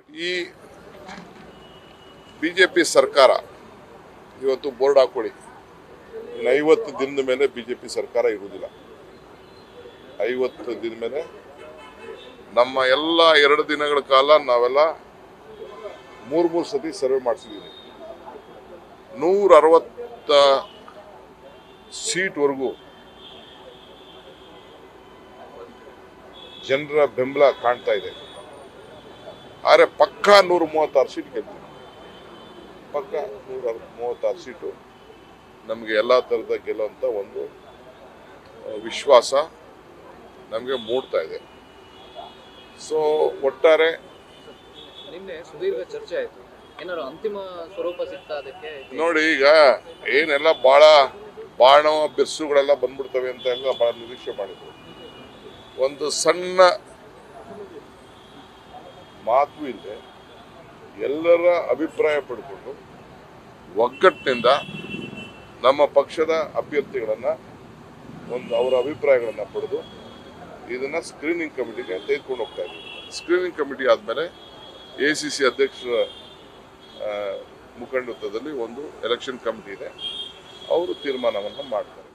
ಈ B J P ಸರ್ಕಾರ ಇವತ್ತು ಬೋರ್ಡ್ ಹಾಕೊಳ್ಳಿ ಇನ್ನು ಐವತ್ತು ದಿನದ ಮೇಲೆ ಬಿ ಜೆ ಪಿ ಸರ್ಕಾರ ಇರುವುದಿಲ್ಲ ಐವತ್ತು ದಿನದ ಮೇಲೆ ನಮ್ಮ ಎಲ್ಲ ಎರಡು ದಿನಗಳ ಕಾಲ ನಾವೆಲ್ಲ ಮೂರು ಮೂರು ಸತಿ ಸರ್ವೆ ಮಾಡಿಸಿದ್ದೀವಿ ನೂರ ಅರವತ್ತ ಸೀಟ್ವರೆಗೂ ಜನರ ಬೆಂಬಲ ಕಾಣ್ತಾ ಇದೆ ಆದರೆ ಪಕ್ಕಾ ನೂರ ಮೂವತ್ತಾರು ಸೀಟ್ ಗೆಲ್ತೀವಿ ಪಕ್ಕ ನೂರ ಮೂವತ್ತಾರು ಸೀಟು ನಮಗೆ ಎಲ್ಲ ಥರದ ಗೆಲ್ಲುವಂಥ ಒಂದು ಆ, ವಿಶ್ವಾಸ ನಮಗೆ ಮೂಡ್ತಾ ಇದೆ ಸೊ ಒಟ್ಟಾರೆ ನಿನ್ನೆ ಸುದೀರ್ಘ ಚರ್ಚೆ ಆಯ್ತು ಏನಾದ್ರು ಅಂತಿಮ ಸ್ವರೂಪ ಸಿಗ್ತಾ ಅದಕ್ಕೆ ನೋಡಿ ಈಗ ಏನೆಲ್ಲ ಭಾಳ ಬಾಣ ಬಿರ್ಸುಗಳೆಲ್ಲ ಬಂದ್ಬಿಡ್ತವೆ ಅಂತ ಎಲ್ಲ ಭಾಳ ನಿರೀಕ್ಷೆ ಮಾಡಿದ್ರು ಒಂದು ಸಣ್ಣ ಮಾತು ಇಲ್ಲದೆ ಎಲ್ಲರ ಅಭಿಪ್ರಾಯ ಪಡ್ಕೊಂಡು ಒಗ್ಗಟ್ಟಿನಿಂದ ನಮ್ಮ ಪಕ್ಷದ ಅಭ್ಯರ್ಥಿಗಳನ್ನು ಒಂದು ಅವರ ಅಭಿಪ್ರಾಯಗಳನ್ನು ಪಡೆದು ಇದನ್ನ ಸ್ಕ್ರೀನಿಂಗ್ ಕಮಿಟಿಗೆ ತೆಗೆದುಕೊಂಡು ಹೋಗ್ತಾ ಇದ್ದೀವಿ ಸ್ಕ್ರೀನಿಂಗ್ ಕಮಿಟಿ ಆದಮೇಲೆ ಎ ಸಿ ಸಿ ಅಧ್ಯಕ್ಷರ ಆ, ಮುಖಂಡತ್ವದಲ್ಲಿ ಒಂದು ಎಲೆಕ್ಷನ್ ಕಮಿಟಿ ಇದೆ ಅವರು ತೀರ್ಮಾನವನ್ನು ಮಾಡ್ತಾರೆ